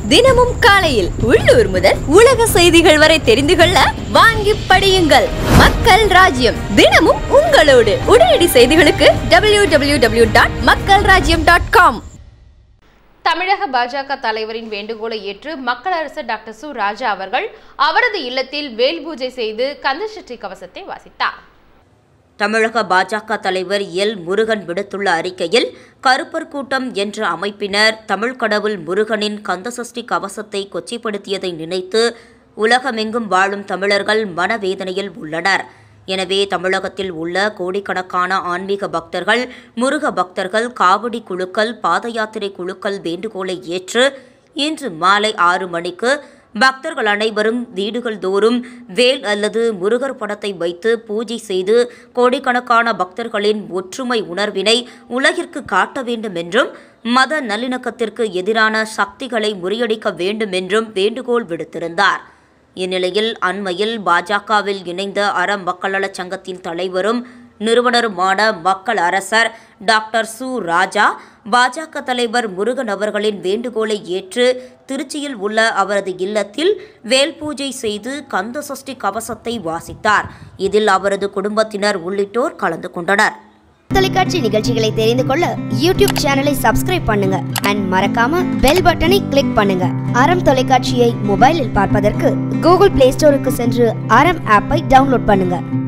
தினமும் காலையில் உள்ளூர் முதல் உலக செய்திகள் வரை தெரிந்து கொள்ள வாங்கி படியுங்கள் மக்கள் ராஜ்யம் தினமும் உங்களோடு உடனடி செய்திகளுக்கு டபிள்யூ டபிள்யூ டபிள்யூ டாட் மக்கள் ராஜ்யம் டாட் காம் தமிழக பாஜக தலைவரின் வேண்டுகோளை ஏற்று மக்களரசர் டாக்டர் சு ராஜா அவர்கள் அவரது இல்லத்தில் வேல் பூஜை செய்து கந்தசஷ்டி கவசத்தை வாசித்தார் தமிழக பாஜக தலைவர் எல் முருகன் விடுத்துள்ள அறிக்கையில் கருப்பர் கூட்டம் என்ற அமைப்பினர் தமிழ் கடவுள் முருகனின் கந்தசஷ்டி கவசத்தை கொச்சைப்படுத்தியதை நினைத்து உலகமெங்கும் வாழும் தமிழர்கள் மனவேதனையில் உள்ளனர் எனவே தமிழகத்தில் உள்ள கோடிக்கணக்கான ஆன்மீக பக்தர்கள் முருக பக்தர்கள் காவடி குழுக்கள் பாத யாத்திரை குழுக்கள் வேண்டுகோளை ஏற்று இன்று மாலை ஆறு மணிக்கு பக்தர்கள் அனைவரும் வீடுகள் தோறும் வேல் அல்லது முருகர் படத்தை வைத்து பூஜை செய்து கோடிக்கணக்கான பக்தர்களின் ஒற்றுமை உணர்வினை உலகிற்கு காட்ட வேண்டும் என்றும் மத நல்லிணக்கத்திற்கு எதிரான சக்திகளை முறியடிக்க வேண்டும் என்றும் வேண்டுகோள் விடுத்திருந்தார் இந்நிலையில் அண்மையில் பாஜகவில் இணைந்த அறம் மக்களச் சங்கத்தின் தலைவரும் நிறுவனருமான மக்கள் அரசர் டாக்டர் சு ராஜா பாஜக தலைவர் முருகன் அவர்களின் வேண்டுகோளை ஏற்று திருச்சியில் உள்ள அவரது இல்லத்தில் வேல் பூஜை செய்து கந்த சஷ்டி கவசத்தை வாசித்தார் இதில் அவரது குடும்பத்தினர் உள்ளிட்டோர் கலந்து கொண்டனர் தொலைக்காட்சி நிகழ்ச்சிகளை தெரிந்து கொள்ள யூடியூப் சேனலை சப்ஸ்கிரைப் பண்ணுங்க அண்ட் மறக்காம பெல் பட்டனை கிளிக் பண்ணுங்க அறம் தொலைக்காட்சியை மொபைலில் பார்ப்பதற்கு கூகுள் பிளே ஸ்டோருக்கு சென்று அறம் ஆப்பை டவுன்லோட் பண்ணுங்க